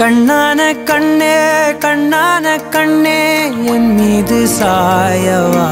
கண்ணான கண்ணே கண்ணான கண்ணே என் மீது சாயவா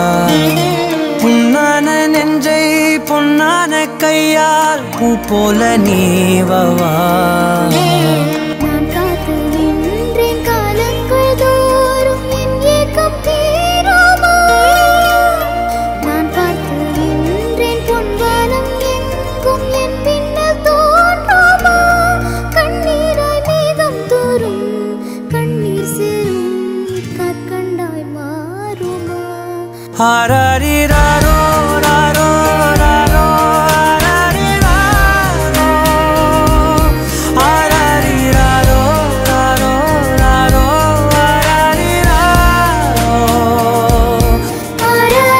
புண்ணான நெஞ்சை பொன்னான கையால் பூ போல நீவவா நான் காத்து நின்றேன் காலங்கள் தோறும் என் ஏக்கம் தீராமா நான் பார்த்து நின்றேன் பொன்வானம் எங்கும் என் பின்னால் தோன்றாமா கண்ணீராய் மேகம் தோறும் கண்ணீர் சேரும் கற்கண்டாய் மாறுமா ஆராரிராரோ ராரோ ராரோ ஆராரிராரோ ஆராரிராரோ ராரோ ராரோ ஆராரிராரோ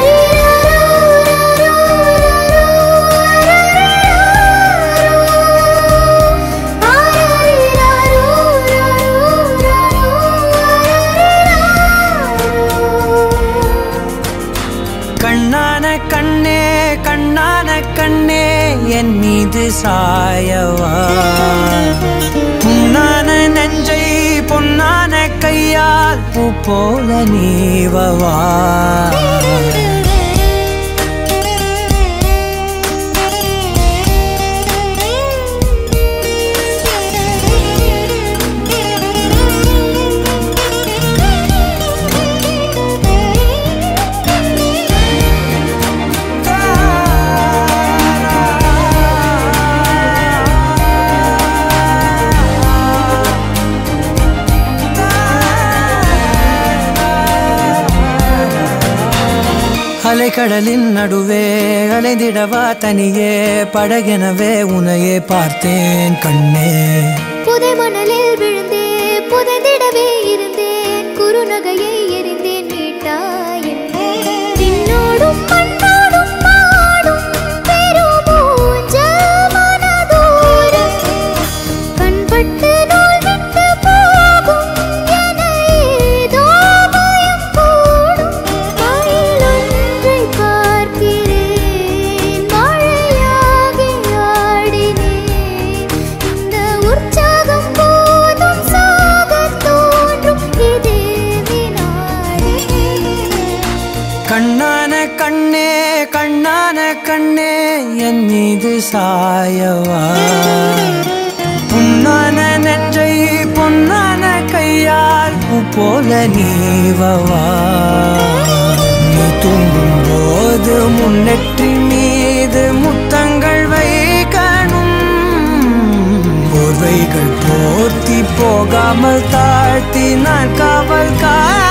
கண்ணான கண்ணே கண்ணான கண்ணே என் மீது சாயவா புண்ணான நெஞ்சை பொன்னான கையால் பூ போல நீவவா அலைக்கடலின் நடுவே அலைந்திடவா தனியே படகெனவே உனையே பார்த்தேன் கண்ணே புதை மணலில் விழுந்தே புதைந்திடவே இருந்தேன் குறுநகையை எறிந்தேன் மீட்டாயின் நின்னோடும் மண்ணோடும் மாடும் பெருமூஞ்ச மனதூரம் கண்பட்டு நூல் விட்டு போகும் என ஏதோ பயம் கூடும் மயிலொன்றை பார்க்கிறேன் மழையாகி ஆடினேன் இந்த உற்சாகம் போதும் சாகத் தோன்றும் இதே வினாடி கண்ணான கண்ணே கண்ணான கண்ணே என் மீது சாயவா புண்ணான நெஞ்சை பொன்னான கையால் பூ போல நீவவா நீ தூங்கும் போது முன்னெற்றி மீது முத்தங்கள் வைக்கணும் போர்வைகள் போர்த்தி போகாமல் தாழ்த்தி நான் காவல் காக்கணும்